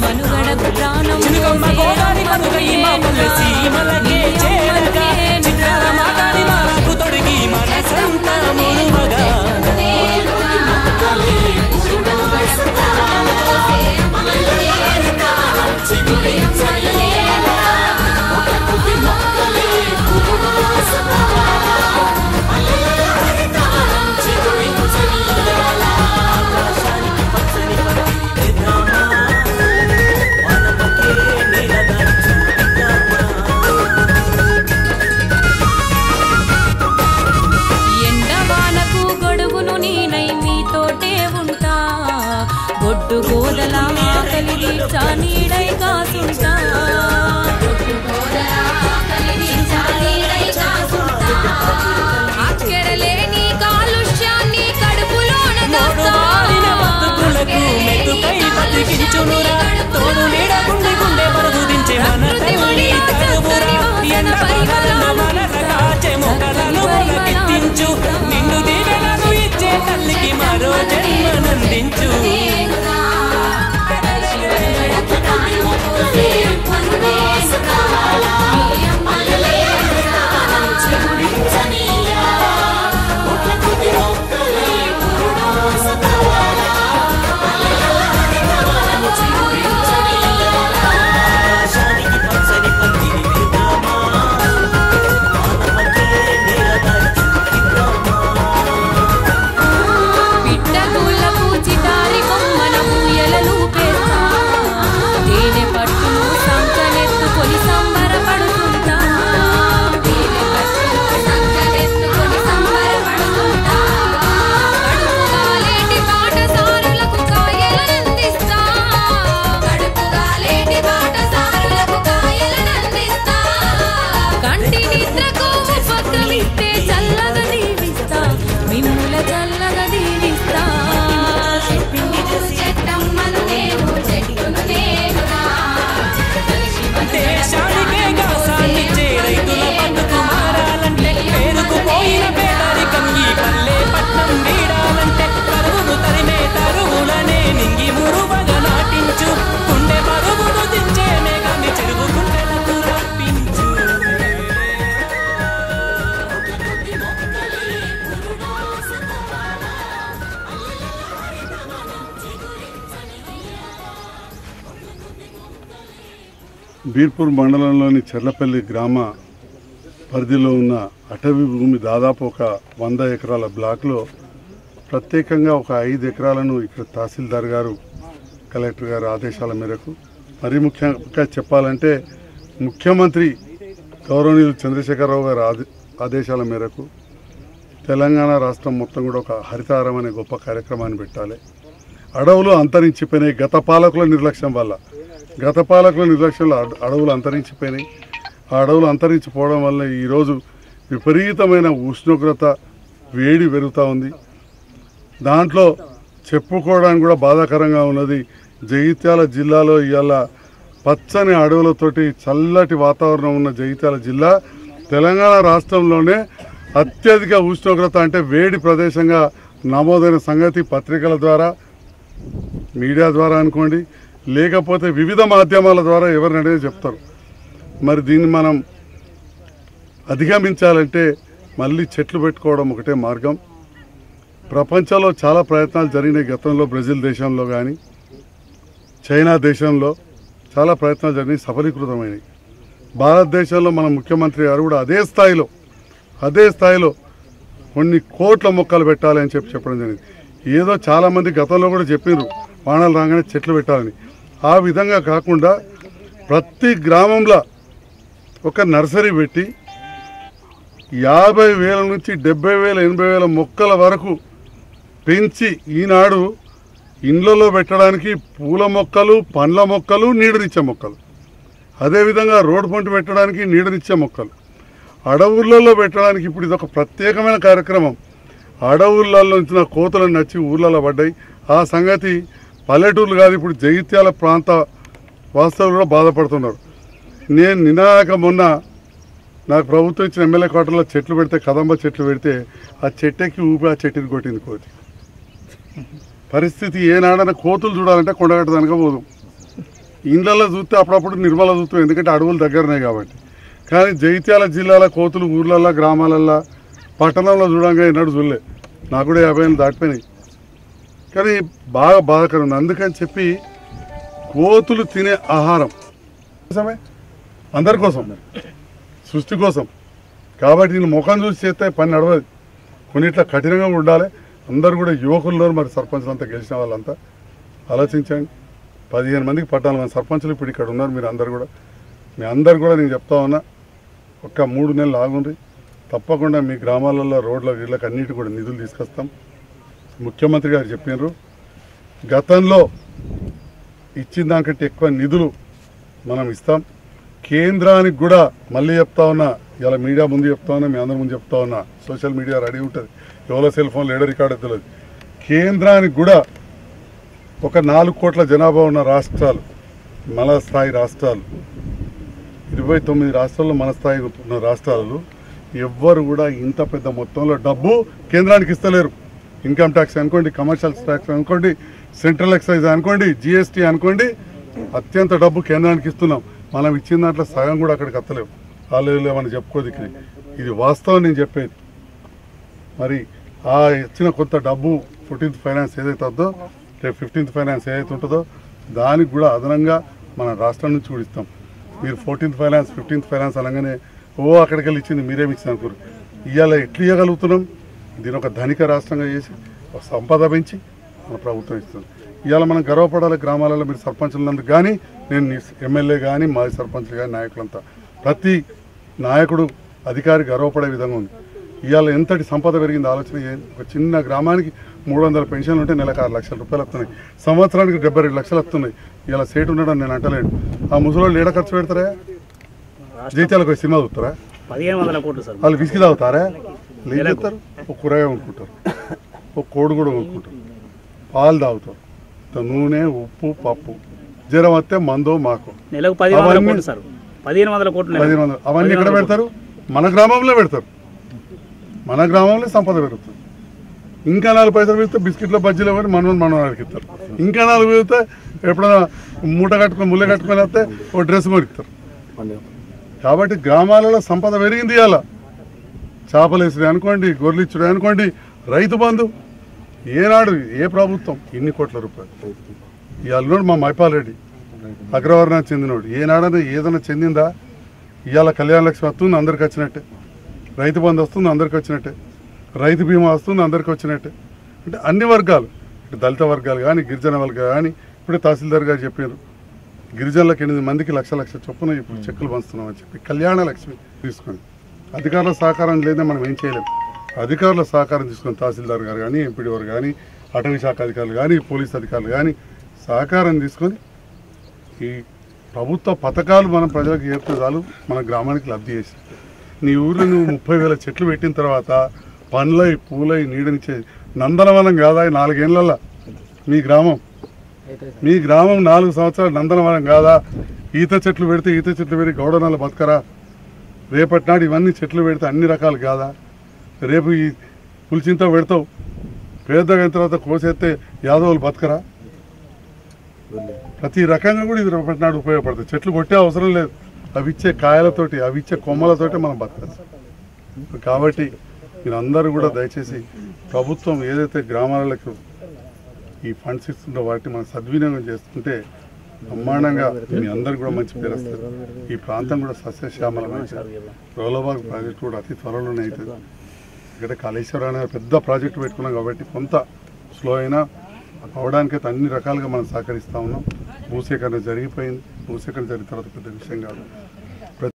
మనుగడకు ప్రాణం చినుకమ్మ గోదారి మనుగై మా పల్లె సీమలకే చేరగా చిత్రాల మాటాడి మాకు తొడిగి మనసంతా మునుమగా ఎండవానకు గొడుగును నేనై మీతోటే ఉంటా గొడ్డు గోదల ఆకలి తీర్చా నీడై కాసుంటా అక్కెడలేని కాలుష్యాన్ని కడుపులోన మోడు వాడిన బతుకులకు మెతుకై బతికించునురా తోడు నీడ గుండె గుండె పరుగు దించే మన తల్లి తరువురా ఎండ పగలన మనల కాచే మొక్కలను మొలకెత్తించు నిన్ను దీవెనలు ఇచ్చే తల్లికి మరో జన్మనందించు పిట్టగూళ్ళకు చిటారి కొమ్మన ఊయలలు పేస్తా తేనె పట్టు సంకనెత్తుకొని సంబరపడుతుంటా తేనె పట్టు సంకనెత్తుకొని సంబరపడుతుంటా కడుపుగా లేటి పాటసారులకు కాయలనందిస్తా కడుపుగా లేటి పాటసారులకు కాయలనందిస్తా కంటి నిద్రకు ఉపక్రమిస్తే చల్లగా దీవిస్తా మిమ్ముల చల్లగా దీవిస్తా చెట్టమ్మను నేను చెట్టును నేనురా దేశానికే గాసాన్నిచ్చే రైతుల బతుకు మారాలంటే పేరుకుపోయిన పేదరికం ఈ పల్లె పట్నం వీడాలంటే కరువును తరిమే తరువులనే నింగి మురువగా నాటించు గుండె పరుగును దించే మేఘాన్ని చెరువు గుండెలకు రప్పించు బీర్పూర్ మండలంలోని చెర్లపల్లి గ్రామ పరిధిలో ఉన్న అటవీ భూమి దాదాపు ఒక వంద ఎకరాల బ్లాక్లో ప్రత్యేకంగా ఒక ఐదు ఎకరాలను ఇక్కడ తహసీల్దార్ గారు కలెక్టర్ గారు ఆదేశాల మేరకు మరి ముఖ్యంగా చెప్పాలంటే ముఖ్యమంత్రి గౌరవనీయులు చంద్రశేఖరరావు గారి ఆదే ఆదేశాల మేరకు తెలంగాణ రాష్ట్రం మొత్తం కూడా ఒక హరితారం అనే గొప్ప కార్యక్రమాన్ని పెట్టాలి అడవులు అంతరించిపోయినాయి గత పాలకుల నిర్లక్ష్యం వల్ల గత పాలకుల నిర్లక్ష్యంలో అడ- అడవులు అంతరించిపోయినాయి ఆ అడవులు అంతరించిపోవడం వల్ల ఈరోజు విపరీతమైన ఉష్ణోగ్రత వేడి పెరుగుతూ ఉంది దాంట్లో చెప్పుకోవడానికి కూడా బాధాకరంగా ఉన్నది జగిత్యాల జిల్లాలో ఇవాళ పచ్చని అడవులతోటి చల్లటి వాతావరణం ఉన్న జగిత్యాల జిల్లా తెలంగాణ రాష్ట్రంలోనే అత్యధిక ఉష్ణోగ్రత అంటే వేడి ప్రదేశంగా నమోదైన సంగతి పత్రికల ద్వారా మీడియా ద్వారా అనుకోండి లేకపోతే వివిధ మాధ్యమాల ద్వారా ఎవరిని అడిగినా చెప్తారు మరి దీన్ని మనం అధిగమించాలంటే మళ్ళీ చెట్లు పెట్టుకోవడం ఒకటే మార్గం ప్రపంచంలో చాలా ప్రయత్నాలు జరిగినాయి గతంలో బ్రెజిల్ దేశంలో కానీ చైనా దేశంలో చాలా ప్రయత్నాలు జరిగినాయి సఫలీకృతమైనవి భారతదేశంలో మన ముఖ్యమంత్రి గారు కూడా అదే స్థాయిలో అదే స్థాయిలో కొన్ని కోట్ల మొక్కలు పెట్టాలి అని చెప్పి చెప్పడం జరిగింది ఏదో చాలామంది గతంలో కూడా చెప్పారు వానలు రాగానే చెట్లు పెట్టాలని ఆ విధంగా కాకుండా ప్రతి గ్రామంలో ఒక నర్సరీ పెట్టి యాభై వేల నుంచి డెబ్బై వేల ఎనభై వేల మొక్కల వరకు పెంచి ఈనాడు ఇండ్లలో పెట్టడానికి పూల మొక్కలు పండ్ల మొక్కలు నీడనిచ్చే మొక్కలు అదేవిధంగా రోడ్డు పంట పెట్టడానికి నీడనిచ్చే మొక్కలు అడవులలో పెట్టడానికి ఇప్పుడు ఇది ఒక ప్రత్యేకమైన కార్యక్రమం అడవులలో నుంచి కోతలను నచ్చి ఊర్లలో పడ్డాయి ఆ సంగతి పల్లెటూర్లు కాదు ఇప్పుడు జగిత్యాల ప్రాంత వాస్తవులు కూడా బాధపడుతున్నారు నేను నినాక మొన్న నాకు ప్రభుత్వం ఇచ్చిన ఎమ్మెల్యే కోటలో చెట్లు పెడితే కదంబ చెట్లు పెడితే ఆ చెట్టెక్కి ఊపి ఆ చెట్టుని కొట్టింది కోతి పరిస్థితి ఏనాడన కోతులు చూడాలంటే కొండగట్టదానిక పోదు ఇండ్లలో చూస్తే అప్పుడప్పుడు నిర్మల చూస్తాం ఎందుకంటే అడవులు దగ్గరనే కాబట్టి కానీ జైత్యాల జిల్లాల కోతులు ఊర్లల్లో గ్రామాలల్లో పట్టణంలో చూడంగా ఎన్నడూ చూడలే నాకు కూడా యాభై ఏళ్ళు దాటిపోయినాయి కానీ బాగా బాధాకరం ఉంది అందుకని చెప్పి కోతులు తినే ఆహారం కోసమే అందరి కోసం సృష్టి కోసం కాబట్టి నేను ముఖం చూసి చేస్తే పని నడవదు కొన్నిట్లా కఠినంగా ఉండాలి అందరు కూడా యువకుల్లో మరి సర్పంచులు అంతా గెలిచిన వాళ్ళంతా ఆలోచించండి పదిహేను మందికి పట్టాలి మంది సర్పంచులు ఇప్పుడు ఇక్కడ ఉన్నారు మీరు అందరు కూడా మీ అందరు కూడా నేను చెప్తా ఉన్నా ఒక్క మూడు నెలలు ఆగుండ్రి తప్పకుండా మీ గ్రామాలలో రోడ్ల వీళ్ళకి అన్నిటి కూడా నిధులు తీసుకొస్తాం ముఖ్యమంత్రి గారు చెప్పినారు గతంలో ఇచ్చిన దానికంటే ఎక్కువ నిధులు మనం ఇస్తాం కేంద్రానికి కూడా మళ్ళీ చెప్తా ఉన్నా ఇలా మీడియా ముందు చెప్తా ఉన్నా మీ అందరి ముందు చెప్తా ఉన్నా సోషల్ మీడియా రెడీ ఉంటుంది ఎవరో సెల్ ఫోన్ లేడో రికార్డ్ తెలియదు కేంద్రానికి కూడా ఒక నాలుగు కోట్ల జనాభా ఉన్న రాష్ట్రాలు మన స్థాయి రాష్ట్రాలు ఇరవై తొమ్మిది రాష్ట్రాల్లో మన స్థాయి ఉన్న రాష్ట్రాలు ఎవ్వరు కూడా ఇంత పెద్ద మొత్తంలో డబ్బు కేంద్రానికి ఇస్తలేరు ఇన్కమ్ ట్యాక్స్ అనుకోండి కమర్షియల్ ట్యాక్స్ అనుకోండి సెంట్రల్ ఎక్సైజ్ అనుకోండి జిఎస్టీ అనుకోండి అత్యంత డబ్బు కేంద్రానికి ఇస్తున్నాం మనం ఇచ్చిన దాంట్లో సగం కూడా అక్కడికి వస్తలేవు వాళ్ళు లేవని చెప్పుకోదు ఇది వాస్తవం నేను చెప్పేది మరి ఆ ఇచ్చిన కొంత డబ్బు ఫోర్టీన్త్ ఫైనాన్స్ ఏదైతే ఉందో రేపు ఫిఫ్టీన్త్ ఫైనాన్స్ ఏదైతే ఉంటుందో దానికి కూడా అదనంగా మన రాష్ట్రం నుంచి కూడా ఇస్తాం మీరు ఫోర్టీన్త్ ఫైనాన్స్ ఫిఫ్టీన్త్ ఫైనాన్స్ అనగానే ఓ అక్కడికి వెళ్ళి ఇచ్చింది మీరేమి ఇచ్చింది అనుకోరు ఇవాళ ఎట్లు ఇవ్వగలుగుతున్నాం దీని ఒక ధనిక రాష్ట్రంగా చేసి ఒక సంపద పెంచి మన ప్రభుత్వం ఇస్తుంది ఇవాళ మనం గర్వపడాలి గ్రామాలలో మీరు సర్పంచులందుకు కానీ నేను ఎమ్మెల్యే కానీ మాజీ సర్పంచ్లు కానీ నాయకులంతా ప్రతి నాయకుడు అధికారి గర్వపడే విధంగా ఉంది ఇవాళ ఎంతటి సంపద పెరిగింది ఆలోచన చేయండి ఒక చిన్న గ్రామానికి మూడు వందల పెన్షన్లు ఉంటే నెలకు ఆరు లక్షల రూపాయలు వస్తున్నాయి సంవత్సరానికి డెబ్బై రెండు లక్షలు వస్తున్నాయి ఇలా సేటు ఉండడం నేను అంటలేను ఆ ముసలోళ్ళు ఏడ ఖర్చు పెడతారా జీతాలకు సినిమా చూస్తారా పదిహేను వందల కోట్లు సార్ వాళ్ళు విసిగి తాగుతారా లేదు చేస్తారు ఒక కూరగాయ కొనుక్కుంటారు ఒక కోడి కూడా కొనుక్కుంటారు పాలు తాగుతారు ఇంత నూనె ఉప్పు పప్పు జ్వరం వస్తే మందో మాకు నెలకు పదిహేను వందల అవన్నీ- కోట్లు సార్ పదిహేను వందల కోట్లు నెలకు. పదిహేను వందలు అవన్నీ ఎక్కడ పెడతారు మన గ్రామంలో పెడతారు మన గ్రామంలో సంపద పెరుగుతుంది ఇంకా నాలుగు పైసలు పెడితే బిస్కెట్ల బజ్జీలు కూడా మనం మనం అడిగిస్తారు ఇంకా నాలుగు పెడితే ఎప్పుడైనా మూట కట్టుకొని ముళ్ళ కట్టుకొని వస్తే ఓ డ్రెస్ కొనిస్తారు కాబట్టి గ్రామాలలో సంపద పెరిగింది ఇవాళ చేపలు వేసుడు అనుకోండి గొర్రెలు ఇచ్చుడు అనుకోండి రైతు బంధు ఏనాడు ఏ ప్రభుత్వం ఇన్ని కోట్ల రూపాయలు ఇవాళ మా మైపాల్ రెడ్డి అగ్రవర్ణానికి చెందినోడు ఏనాడైనా ఏదైనా చెందిందా ఇవాళ కళ్యాణ లక్ష్మి వస్తుంది అందరికి వచ్చినట్టే రైతు బంధు వస్తుంది అందరికి వచ్చినట్టే రైతు బీమా వస్తుంది అందరికి వచ్చినట్టే అంటే అన్ని వర్గాలు ఇటు దళిత వర్గాలు కానీ గిరిజన వర్గాలు కానీ ఇప్పుడే తహసీల్దార్ గారు చెప్పారు గిరిజనులకు ఎనిమిది మందికి లక్ష లక్ష చొప్పున ఇప్పుడు చెక్కులు పంచుతున్నామని చెప్పి కళ్యాణ లక్ష్మి తీసుకొని అధికారుల సహకారం లేదా మనం ఏం చేయలేం అధికారుల సహకారం తీసుకొని తహసీల్దార్ గారు కానీ ఎంపీడీ వారు కానీ అటవీ శాఖ అధికారులు కానీ పోలీస్ అధికారులు కానీ సహకారం తీసుకొని ఈ ప్రభుత్వ పథకాలు మనం ప్రజలకు చేరితే చాలు మన గ్రామానికి లబ్ధి చేసి నీ ఊర్లో నువ్వు ముప్పై వేల చెట్లు పెట్టిన తర్వాత పండ్లై పూలై నీడనిచ్చే నందనవనం కాదా ఈ నాలుగేళ్లలో మీ గ్రామం మీ గ్రామం నాలుగు సంవత్సరాలు నందనవనం కాదా ఈత చెట్లు పెడితే ఈత చెట్లు పెరిగి గౌడనాలు బతకరా రేపటి నాడు ఇవన్నీ చెట్లు పెడితే అన్ని రకాలు కాదా రేపు ఈ పులిచింత పెడతావు పేదగా అయిన తర్వాత కోసేస్తే యాదవులు బతకరా ప్రతి రకంగా కూడా ఇది రేపటి నాడు ఉపయోగపడుతుంది చెట్లు కొట్టే అవసరం లేదు అవి ఇచ్చే కాయలతోటి అవి ఇచ్చే కొమ్మలతోటి మనం బతకచ్చు కాబట్టి మీరందరూ కూడా దయచేసి ప్రభుత్వం ఏదైతే గ్రామాలకు ఈ ఫండ్స్ ఇస్తుందో వాటిని మనం సద్వినియోగం చేస్తుంటే బ్రహ్మాండంగా మీ అందరు కూడా మంచి పేరు వస్తుంది ఈ ప్రాంతం కూడా సస్యశ్యామలమైంది రోలబాగ్ ప్రాజెక్ట్ కూడా అతి త్వరలోనే అవుతుంది ఇక్కడ కాళేశ్వరం అనే పెద్ద ప్రాజెక్ట్ పెట్టుకున్నాం కాబట్టి కొంత స్లో అయినా అవడానికైతే అన్ని రకాలుగా మనం సహకరిస్తా ఉన్నాం భూసేకరణ జరిగిపోయింది భూసేకరణ జరిగిన తర్వాత పెద్ద విషయం కాదు